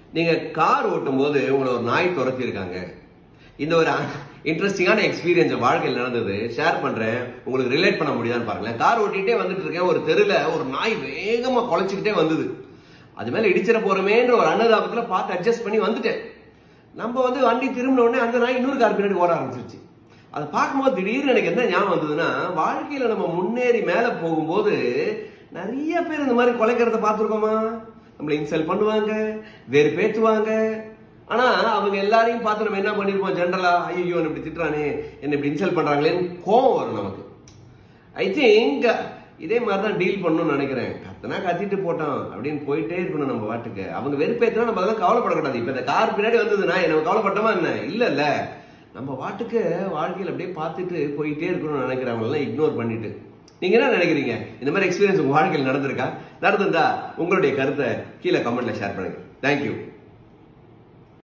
நீங்க கார் ஓட்டும் போது உங்களை ஒரு நாய் துரத்தி இருக்காங்க இந்த ஒரு இன்ட்ரெஸ்டிங்கான எக்ஸ்பீரியன்ஸ் வாழ்க்கையில் நடந்தது ஷேர் பண்றேன் உங்களுக்கு ரிலேட் பண்ண முடியுதான்னு பாருங்களேன் கார் ஓட்டிகிட்டே வந்துட்டு இருக்கேன் ஒரு தெருல ஒரு நாய் வேகமா குலைச்சிக்கிட்டே வந்தது அது மேல இடிச்சிட போறமேன்ற ஒரு அன்னதாபத்துல பார்த்து அட்ஜஸ்ட் பண்ணி வந்துட்டேன் நம்ம வந்து வண்டி திரும்பின உடனே அந்த நாய் இன்னொரு கார் பின்னாடி ஓட ஆரம்பிச்சிருச்சு அதை பார்க்கும்போது திடீர்னு எனக்கு என்ன ஞாபகம் வந்ததுன்னா வாழ்க்கையில நம்ம முன்னேறி மேல போகும்போது நிறைய பேர் இந்த மாதிரி கொலைக்கிறத பார்த்துருக்கோமா நம்மளை இன்சல்ட் பண்ணுவாங்க வேறு பேத்துவாங்க ஆனா அவங்க எல்லாரையும் பார்த்து நம்ம என்ன பண்ணிருப்போம் ஜென்ரலா ஐயோ இப்படி திட்டுறானே என்ன இப்படி இன்சல்ட் பண்றாங்களேன்னு கோவம் வரும் நமக்கு ஐ திங்க் இதே மாதிரி தான் டீல் பண்ணணும்னு நினைக்கிறேன் கத்தனா கத்திட்டு போட்டோம் அப்படின்னு போயிட்டே இருக்கணும் நம்ம வாட்டுக்கு அவங்க வெறுப்பேத்தினா நம்ம அதெல்லாம் கவலைப்படக்கூடாது இப்ப இந்த கார் பின்னாடி வந்ததுன்னா என்ன கவலைப்பட்டோமா என்ன இல்ல இல்ல நம்ம வாட்டுக்கு வாழ்க்கையில் அப்படியே பார்த்துட்டு போயிட்டே இருக்கணும்னு நினைக்கிறவங்க எல்லாம் இக்னோர் பண்ணிட்டு நீங்க என்ன நினைக்கிறீங்க இந்த மாதிரி எக்ஸ்பீரியன்ஸ் உங்க வாழ்க்கையில் நடந்திருக்கா நடந்திருந்தா உங்களுடைய கருத்தை கீழே கமெண்ட்ல ஷேர் பண்ணுங்க தேங்க்யூ